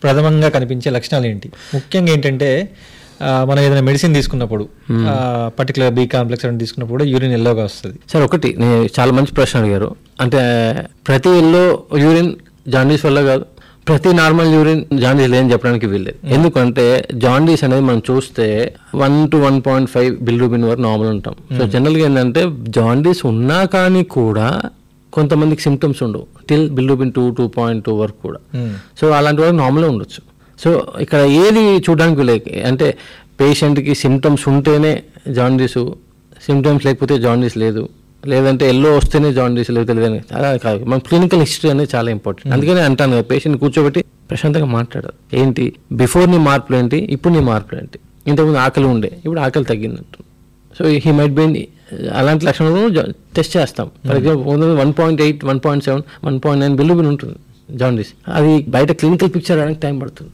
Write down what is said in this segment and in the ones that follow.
ప్రథమంగా కనిపించే లక్షణాలు ఏంటి ముఖ్యంగా ఏంటంటే ఆ, మనం ఏదైనా మెడిసిన్ తీసుకున్నప్పుడు పర్టికులర్ బీ కాంప్లెక్స్ అని తీసుకున్నప్పుడు యూరిన్ ఎల్లోగా వస్తుంది సార్ ఒకటి నేను చాలా మంచి ప్రశ్న అడిగారు అంటే ప్రతి ఎల్లో యూరిన్ జాండీస్ వల్ల కాదు ప్రతి నార్మల్ యూరిన్ జాండీస్ లేదని చెప్పడానికి వీల్లేదు ఎందుకంటే జాండీస్ అనేది మనం చూస్తే one to one point five bilirubin వరకు నార్మల్ ఉంటాం సో జనరల్గా ఏంటంటే జాండీస్ ఉన్నా కానీ కూడా కొంతమందికి సిమ్టమ్స్ ఉండవు till bilirubin two two point two వరకు కూడా సో అలాంటి వరకు నార్మల్గా ఉండొచ్చు సో ఇక్కడ ఏది చూడడానికి వీలేదు అంటే పేషెంట్కి సిమ్టమ్స్ ఉంటేనే జాండీసు సిమ్టమ్స్ లేకపోతే జాండీస్ లేదు లేదంటే ఎల్లో వస్తేనే జాండీస్ లేదు తెలియదు అలా కాదు మన క్లినికల్ హిస్టరీ అనేది చాలా ఇంపార్టెంట్ అందుకనే అంటాను కదా పేషెంట్ కూర్చోబెట్టి ప్రశాంతంగా మాట్లాడారు ఏంటి బిఫోర్ నీ మార్పులు ఏంటి ఇప్పుడు నీ మార్పులు ఏంటి ఇంతకుముందు ఆకలి ఉండే ఇప్పుడు ఆకలి తగ్గిందంటు సో హీ మైట్ బీ అలాంటి లక్షణాలు టెస్ట్ చేస్తాం for example one point eight one point seven one point nine బిల్లు ఉంటుంది జాండీస్ అది బయట క్లినికల్ పిక్చర్ రావడానికి టైం పడుతుంది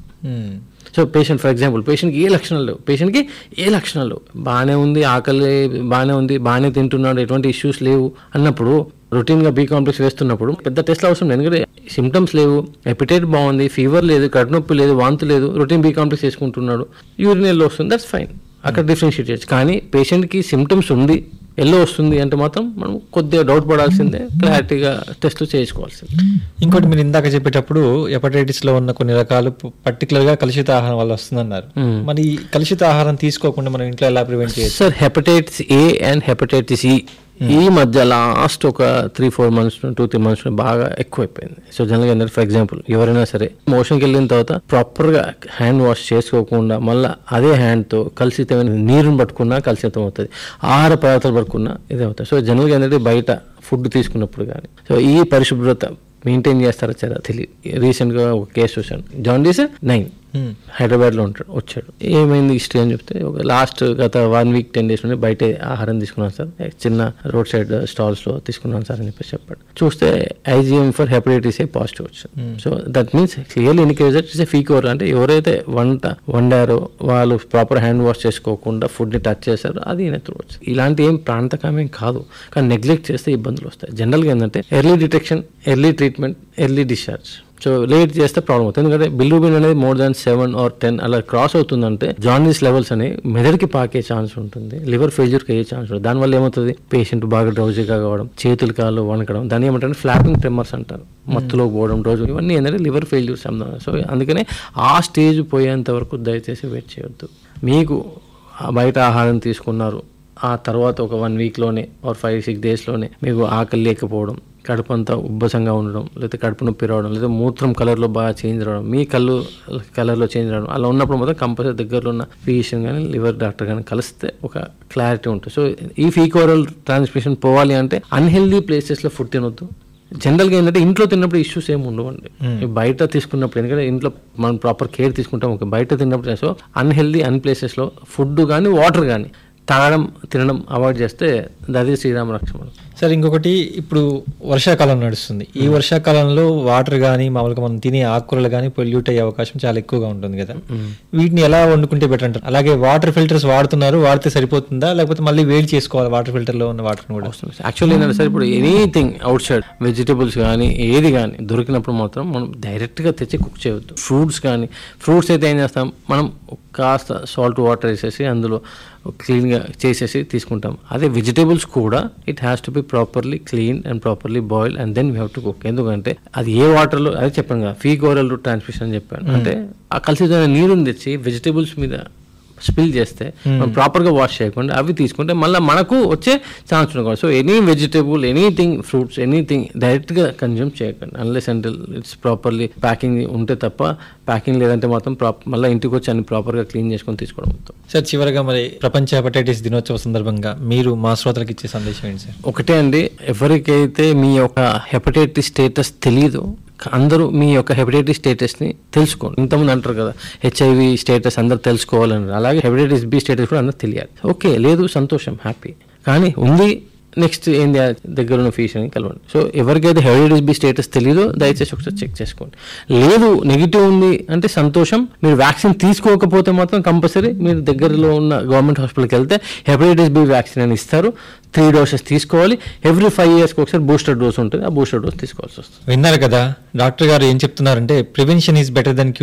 సో పేషెంట్ ఫర్ ఎగ్జాంపుల్ పేషెంట్కి ఏ లక్షణాలు లేవు పేషెంట్కి ఏ లక్షణాలు లేవు బాగానే ఉంది ఆకలి బాగానే ఉంది బాగానే తింటున్నాడు ఎటువంటి ఇష్యూస్ లేవు అన్నప్పుడు రొటీన్గా బీ కాంప్లెక్స్ వేస్తున్నప్పుడు పెద్ద టెస్ట్లు అవసరం లేదు ఎందుకంటే సిమ్టమ్స్ లేవు ఎపిటైట్ బాగుంది ఫీవర్ లేదు కడుపు నొప్పి లేదు వాంతి లేదు రొటీన్ బీ కాంప్లెక్స్ వేసుకుంటున్నాడు యూరినల్ వస్తుంది దట్స్ ఫైన్ అక్కడ డిఫరెన్షియేట్ చేయొచ్చు కానీ పేషెంట్కి సిమ్టమ్స్ ఉంది ఎల్లో వస్తుంది అంటే మాత్రం మనం కొద్దిగా డౌట్ పడాల్సిందే క్లారిటీగా టెస్ట్లు చేయించుకోవాల్సిందే ఇంకోటి మీరు ఇందాక చెప్పేటప్పుడు హెపటైటిస్ లో ఉన్న కొన్ని రకాలు పర్టికులర్ గా కలుషిత ఆహారం వల్ల వస్తుందన్నారు మరి ఈ కలుషిత ఆహారం తీసుకోకుండా మనం ఇంట్లో ఎలా ప్రివెంట్ చేయొచ్చు sir hepatitis A and hepatitis E ఈ మధ్య లాస్ట్ ఒక three four months two three months బాగా ఎక్కువైపోయింది సో జనరల్గా ఏంటంటే ఫర్ ఎగ్జాంపుల్ ఎవరైనా సరే మోషన్కి వెళ్ళిన తర్వాత ప్రాపర్గా హ్యాండ్ వాష్ చేసుకోకుండా మళ్ళీ అదే హ్యాండ్తో కలుషితమైన నీరుని పట్టుకున్నా కలుషితం అవుతుంది ఆహార పదార్థాలు పట్టుకున్నా ఇదే అవుతుంది సో జనరల్గా ఏంటంటే బయట ఫుడ్ తీసుకున్నప్పుడు కానీ సో ఈ పరిశుభ్రత మెయింటైన్ చేస్తారో చాలా తెలియదు రీసెంట్గా ఒక కేసు చూశాను జాండీస్ నైన్ హైదరాబాద్లో ఉంటాడు వచ్చాడు ఏమైంది హిస్టరీ అని చెప్తే ఒక లాస్ట్ గత వన్ వీక్ టెన్ డేస్ నుండి బయట ఆహారం తీసుకున్నాను సార్ చిన్న రోడ్ సైడ్ స్టాల్స్లో తీసుకున్నాను సార్ అని చెప్పేసి చెప్పాడు చూస్తే IgM for hepatitis A positive వచ్చింది so that means clearly indicate it's faeco oral అంటే ఎవరైతే వంట వండారో వాళ్ళు ప్రాపర్ హ్యాండ్ వాష్ చేసుకోకుండా ఫుడ్ని టచ్ చేశారో అది ఈయన through వచ్చింది ఇలాంటి ఏం ప్రాంతకమేం కాదు కానీ నెగ్లెక్ట్ చేస్తే ఇబ్బందులు వస్తాయి జనరల్గా ఏంటంటే early detection early treatment early discharge so late చేస్తే ప్రాబ్లం అవుతుంది ఎందుకంటే బిల్లుబిన్ అనేది more than seven or ten అలా క్రాస్ అవుతుందంటే జాండీస్ లెవెల్స్ అని మెదడుకి పాకే ఛాన్స్ ఉంటుంది లివర్ ఫెయిల్యూర్కి అయ్యే ఛాన్స్ ఉంటుంది దానివల్ల ఏమవుతుంది పేషెంట్ బాగా డ్రౌజీగా కావడం చేతులు కాళ్ళు వణకడం దాన్ని ఏమంటారు ఫ్లాపింగ్ ట్రిమ్మర్స్ అంటారు మత్తులో పోవడం రోజు ఇవన్నీ ఏంటంటే లివర్ ఫెయిల్యూర్స్ అన్నారు సో అందుకనే ఆ స్టేజ్ పోయేంత వరకు దయచేసి వెయిట్ చేయొద్దు మీకు ఆ బయట ఆహారం తీసుకున్నారు ఆ తర్వాత ఒక వన్ వీక్లోనే ఆర్ ఫైవ్ సిక్స్ డేస్లోనే మీకు ఆకలి లేకపోవడం కడుపు అంతా ఉబ్బసంగా ఉండడం లేకపోతే కడుపు నొప్పి రావడం లేదా మూత్రం కలర్లో బాగా చేంజ్ రావడం మీ కళ్ళు కలర్లో చేంజ్ రావడం అలా ఉన్నప్పుడు మాత్రం కంపల్సరీ దగ్గరలో ఉన్న ఫిజిషియన్ కానీ లివర్ డాక్టర్ కానీ కలిస్తే ఒక క్లారిటీ ఉంటుంది సో ఈ ఫీకోరల్ ట్రాన్స్మిషన్ పోవాలి అంటే అన్హెల్దీ ప్లేసెస్లో ఫుడ్ తినొద్దు జనరల్గా ఏంటంటే ఇంట్లో తిన్నప్పుడు ఇష్యూస్ ఏమి ఉండవండి బయట తీసుకున్నప్పుడు ఎందుకంటే ఇంట్లో మనం ప్రాపర్ కేర్ తీసుకుంటాం ఓకే బయట తిన్నప్పుడు సో అన్హెల్దీ అన్ ప్లేసెస్లో ఫుడ్ కానీ వాటర్ కానీ తాగడం తినడం అవాయిడ్ చేస్తే అది శ్రీరామ రక్షణ సార్ ఇంకొకటి ఇప్పుడు వర్షాకాలం నడుస్తుంది ఈ వర్షాకాలంలో వాటర్ కానీ మామూలుగా మనం తినే ఆకుకూరలు కానీ పొల్యూట్ అయ్యే అవకాశం చాలా ఎక్కువగా ఉంటుంది కదా వీటిని ఎలా వండుకుంటే బెటర్ అంటారు అలాగే వాటర్ ఫిల్టర్స్ వాడుతున్నారు వాడితే సరిపోతుందా లేకపోతే మళ్ళీ వేడి చేసుకోవాలి వాటర్ ఫిల్టర్ లో ఉన్న వాటర్ కూడా యాక్చువల్లీ ఏంటంటే సార్ ఇప్పుడు ఎనీథింగ్ అవుట్ సైడ్ వెజిటబుల్స్ కానీ ఏది కానీ దొరికినప్పుడు మాత్రం మనం డైరెక్ట్గా తెచ్చి కుక్ చేయవద్దు ఫ్రూట్స్ కానీ ఫ్రూట్స్ అయితే ఏం చేస్తాం మనం కాస్త సాల్ట్ వాటర్ వేసేసి అందులో క్లీన్గా చేసేసి తీసుకుంటాం అదే వెజిటేబుల్స్ కూడా it has to be properly clean and properly boil and then we have to cook ఎందుకంటే అది ఏ వాటర్లో అదే చెప్పాను కదా ఫీకోరల్ రూట్ ట్రాన్స్మిషన్ అని చెప్పాను అంటే ఆ కలిసి నీరుని తెచ్చి వెజిటేబుల్స్ మీద స్పిల్ చేస్తే మనం ప్రాపర్గా వాష్ చేయకుండా అవి తీసుకుంటే మళ్ళీ మనకు వచ్చే ఛాన్స్ ఉండదు so any vegetable anything fruits anything డైరెక్ట్గా కన్జ్యూమ్ చేయకండి అన్లెస్ అంటే ఇట్స్ ప్రాపర్లీ ప్యాకింగ్ ఉంటే తప్ప ప్యాకింగ్ లేదంటే మాత్రం ప్రాప్ మళ్ళీ ఇంటికి వచ్చి అన్ని ప్రాపర్గా క్లీన్ చేసుకొని తీసుకోవడం మొత్తం సార్ చివరగా మరి ప్రపంచ హెపటైటిస్ దినోత్సవ సందర్భంగా మీరు మా శ్రోతలకు ఇచ్చే సందేశం ఏంటి సార్ ఒకటే అండి ఎవరికైతే మీ యొక్క హెపటైటిస్ స్టేటస్ తెలియదో అందరూ మీ యొక్క హెపటైటిస్ స్టేటస్ని తెలుసుకోండి ఇంతకుముందు అంటారు కదా హెచ్ఐవి స్టేటస్ అందరూ తెలుసుకోవాలని అలాగే హెపటైటిస్ బి స్టేటస్ కూడా అందరూ తెలియాలి ఓకే లేదు సంతోషం హ్యాపీ కానీ ఉంది నెక్స్ట్ ఏంది ఆ దగ్గర ఉన్న ఫీజుని కలవండి సో ఎవరికైతే హెపటైటిస్ బి స్టేటస్ తెలియదో దయచేసి ఒకసారి చెక్ చేసుకోండి లేదు నెగిటివ్ ఉంది అంటే సంతోషం మీరు వ్యాక్సిన్ తీసుకోకపోతే మాత్రం కంపల్సరీ మీరు దగ్గరలో ఉన్న గవర్నమెంట్ హాస్పిటల్కి వెళ్తే హెపటైటిస్ బి వ్యాక్సిన్ అని ఇస్తారు త్రీ డోసెస్ తీసుకోవాలి ఎవ్రీ ఫైవ్ ఇయర్స్కి ఒకసారి బూస్టర్ డోస్ ఉంటుంది ఆ బూస్టర్ డోస్ తీసుకోవాల్సి వస్తుంది విన్నారు కదా డాక్టర్ గారు ఏం చెప్తున్నారంటే ప్రివెన్షన్ ఈజ్ బెటర్ దెన్